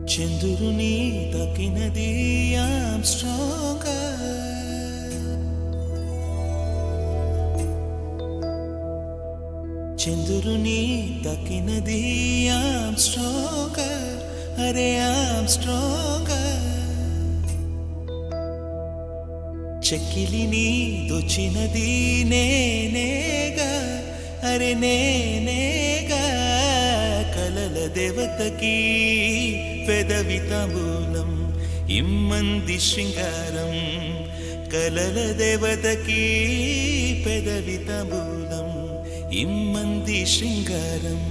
చంద్రుని తకినది I'm stronger చంద్రుని తకినది ఐమ్ స్ట్రాంగర్ అరే ఐమ్ స్ట్రాంగర్ చెక్కిలిని దొచ్చినది నేనేగా అరే నేనేగా కలల దేవతకి పెదవి తాంబూలం ఇమ్మంది శృంగారం కలల దేవతకి పెదవి తాంబూలం ఇమ్మంది శృంగారం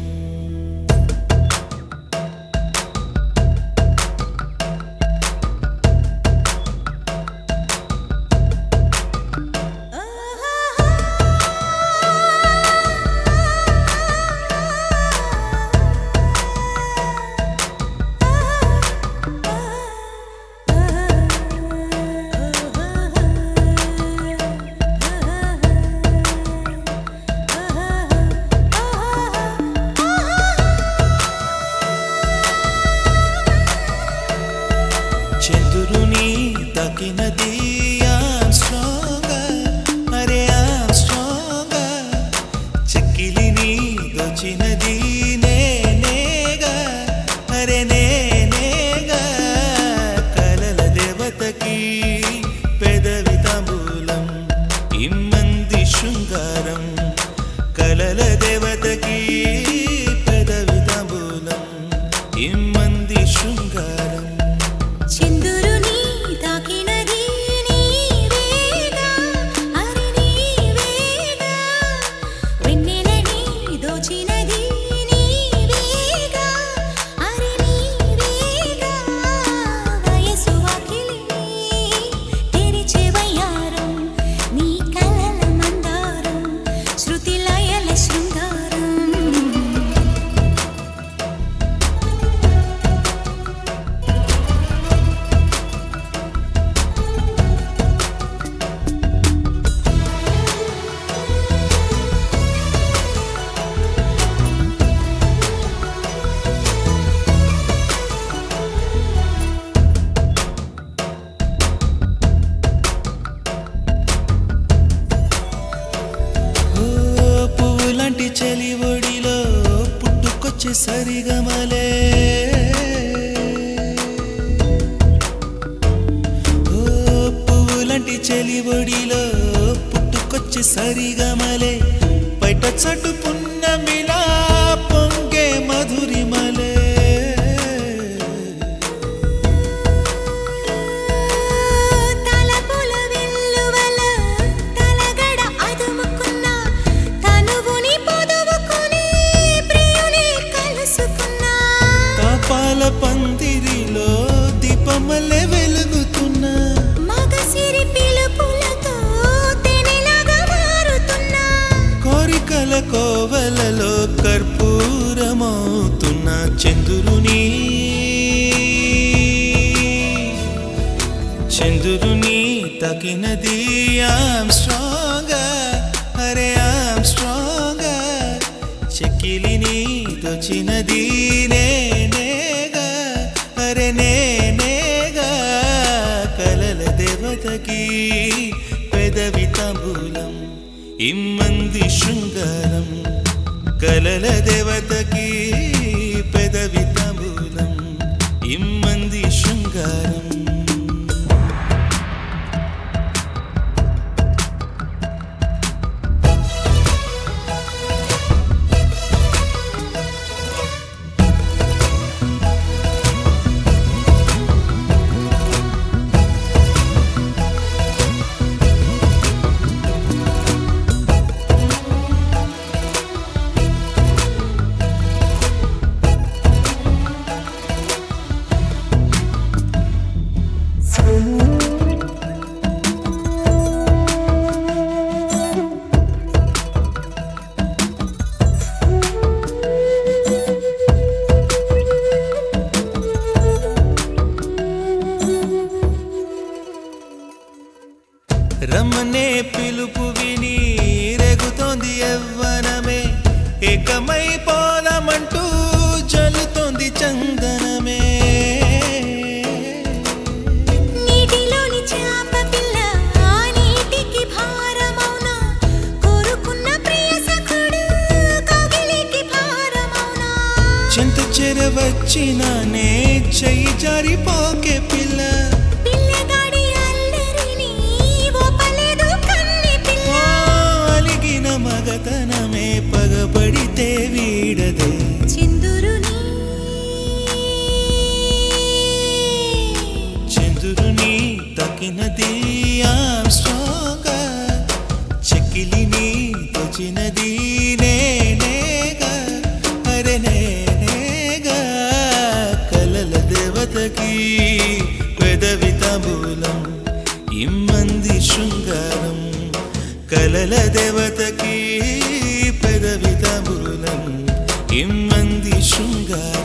చంద్రుని తకినది ఐమ్ స్ట్రాంగర్ అరే ఐమ్ స్ట్రాంగర్ చెక్కిలిని దొచ్చినది నేనేగా అరే నేనేగా కలల దేవతకి పెదవి తాంబూలం ఇమ్మంది శృంగారం కలల దేవతకి పెదవి తాంబూలం ఇమ్మంది శృంగారం చంద్రుని తాకినది నీవేగా అరి నీవేగా వెన్నెలని దోచినది నీవేగా అరి నీవేగా వయసు వాకిలిని తెరిచే వయ్యారం నీ కలల మందారం శృతి లయల శృంగారం ఓ పువ్వులాంటి చలి ఒడిలో పుట్టుకొచ్చే సరిగమలే ఓ పువ్వులాంటి చలి ఒడిలో పుట్టుకొచ్చే సరిగమలే బయట చటు పున్నమిలా పొంగే మధురిమలే తలపుల వెల్లువల తలగడ అదుముకున్న తనువుని పొదువుకుని ప్రియుని కలుసుకున్నా తాపాల పందిరిలో దీపమల్లె వెలుగుతున్నా మగసిరి పిలుపులతో తెనెలాగా మారుతున్నా కోరికల కోవలలో కర్పూరమవుతున్న చంద్రుని చంద్రుని తగినది ఐమ్ స్ట్రాంగర్ అరే ఐమ్ స్ట్రాంగర్ చెక్కిలిని దొచ్చినది నేనేగా అరే నేనేగా కలల దేవతకి పెదవి తాంబూలం ఇమ్మంది శృంగారం కలల దేవతకి పెదవి తాంబూలం ఇమ్మంది శృంగారం రమ్మనే పిలుపు విని రెగుతోంది యవ్వనమే ఏకమై పోలమంటూ జలుతోంది చందనమే వచ్చినానే చెయ్యి జారిపోకే పిల్ల పిల్లగాడి అల్లరిని ఓపలేదు కన్నె పిల్ల ఓ అలిగిన మగతనమే పగబడితే వీడదే చిందురుని చంద్రుని తకినది ఆమ్ స్ట్రాంగ్ చెక్కిలిని తొచినది నేనేగా అరే నేనేగా కలల దేవతకి పెదవి తాంబూలం ఇమ్మంది శృంగారం కలల దేవతకి పెదవి తాంబూలం ఇమ్మంది శృంగారం